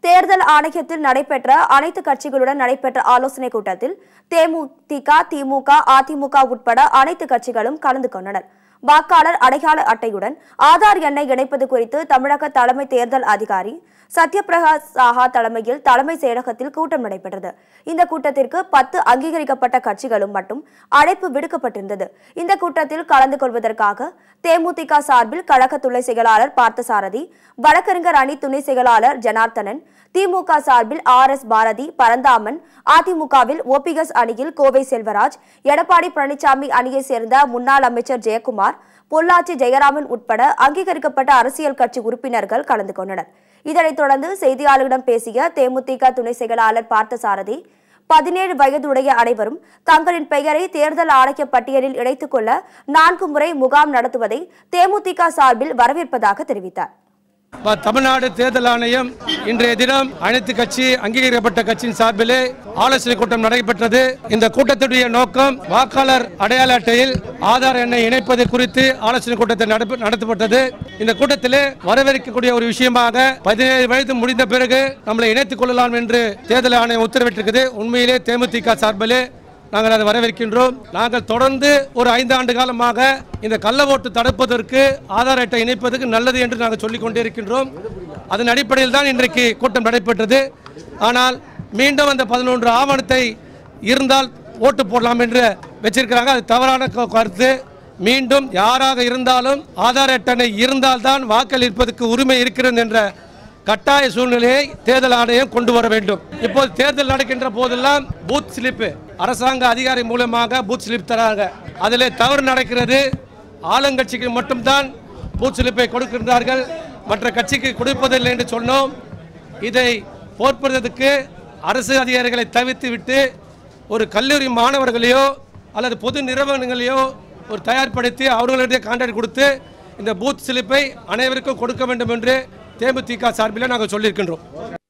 தேர்தல் ஆணையத்தில் நடைபெற்ற அனைத்து கட்சிகளுடன் நடைபெற்ற ஆலோசனைக் கூட்டத்தில் தேமுதிக திமுக அதிமுக உட்பட அனைத்து கட்சிகளும் கலந்து கொண்டனர் வாக்காளர் அடையாள அட்டையுடன் ஆதார் எண்ணை இணைப்பது குறித்து தமிழக தலைமை தேர்தல் அதிகாரி சத்யபிரகாஷ் சாஹா தலைமையில் தலைமை செயலகத்தில் கூட்டம் நடைபெற்றது இந்த கூட்டத்திற்கு பத்து அங்கீகரிக்கப்பட்ட கட்சிகளும் மட்டும் அழைப்பு விடுக்கப்பட்டிருந்தது இந்த கூட்டத்தில் கலந்து கொள்வதற்காக தேமுதிக சார்பில் கழக துணை செயலாளர் பார்த்தசாரதி வழக்கறிஞர் அணி துணை செயலாளர் ஜனார்த்தனன் திமுக சார்பில் ஆர் எஸ் பாரதி பரந்தாமன் அதிமுகவில் ஓபிஎஸ் அணியில் கோவை செல்வராஜ் எடப்பாடி பழனிசாமி அணியைச் சேர்ந்த முன்னாள் அமைச்சர் ஜெயக்குமார் பொள்ளாச்சி ஜெயராமன் உட்பட அங்கீகரிக்கப்பட்ட அரசியல் கட்சி உறுப்பினர்கள் கலந்து கொண்டனர் இதனைத் தொடர்ந்து செய்தியாளர்களிடம் பேசிய தேமுதிக துணை செயலாளர் பார்த்தசாரதி பதினேழு வயதுடைய அனைவரும் தங்களின் பெயரை தேர்தல் ஆணைய பட்டியலில் இணைத்துக் கொள்ள நான்கு முறை முகாம் நடத்துவதை தேமுதிக சார்பில் வரவேற்பதாக தெரிவித்தார் ப- தமிழ்நாடு தேர்தல் ஆணையம் இன்றைய தினம் அனைத்து கட்சி அங்கீகரிக்கப்பட்ட கட்சியின் சார்பிலே ஆலோசனை கூட்டம் நடைபெற்றது இந்த கூட்டத்துடைய நோக்கம் வாக்காளர் அடையாள அட்டையில் ஆதார் எண்ணை இணைப்பது குறித்து ஆலோசனை கூட்டத்தை நடப்பு- நடத்தப்பட்டது இந்த கூட்டத்திலே வரவேற்கக்கூடிய ஒரு விஷயமாக பதினேழு வயது முடிந்த பிறகு நம்மளை இணைத்துக் கொள்ளலாம் என்று தேர்தல் ஆணையம் உத்தரவிட்டிருக்குது உண்மையிலே தேமுதிக சார்பிலே நாங்கள் அதை வரவேற்கின்றோம் நாங்கள் தொடர்ந்து ஒரு ஐந்து ஆண்டு காலமாக இந்த கள்ள ஓட்டு தடுப்பதற்கு ஆதார் அட்டை இணைப்பதற்கு நல்லது என்று நாங்கள் சொல்லிக் கொண்டே இருக்கின்றோம் அதன் அடிப்படையில் தான் இன்றைக்கு கூட்டம் நடைபெற்றது ஆனால் மீண்டும் அந்த பதினொன்று ஆவணத்தை இருந்தால் ஓட்டு போடலாம் என்று வச்சிருக்கிறாங்க அது தவறான க- கருத்து மீண்டும் யாராக இருந்தாலும் ஆதார் அட்டை இருந்தால்தான் வாக்களிப்பதற்கு உரிமை இருக்கிறது என்ற கட்டாய சூழ்நிலையை தேர்தல் ஆணையம் கொண்டு வர வேண்டும் இப்போது தேர்தல் நடக்கின்ற போதெல்லாம் பூத் ஸ்லிப் அரசாங்க அதிகாரி மூலமாக பூத் ஸ்லிப் தராங்க அதில் தவறு நடக்கிறது ஆளுங்கட்சிக்கு மட்டும்தான் பூத் ஸ்லிப்பை கொடுக்கின்றார்கள் மற்ற கட்சிக்கு கொடுப்பதில்லை என்று சொன்னோம் இதை போர்ப்படுவதற்கு அரசு அதிகாரிகளை தவிர்த்து விட்டு ஒரு கல்லூரி மாணவர்களையோ அல்லது பொது நிறுவனங்களையோ ஒரு தயார்படுத்தி அவர்களிடையே கான்ட்ராக்ட் கொடுத்து இந்த பூத் ஸ்லிப்பை அனைவருக்கும் கொடுக்க வேண்டும் என்று தேமுதிக சார்பில் நாங்கள் சொல்லியிருக்கின்றோம்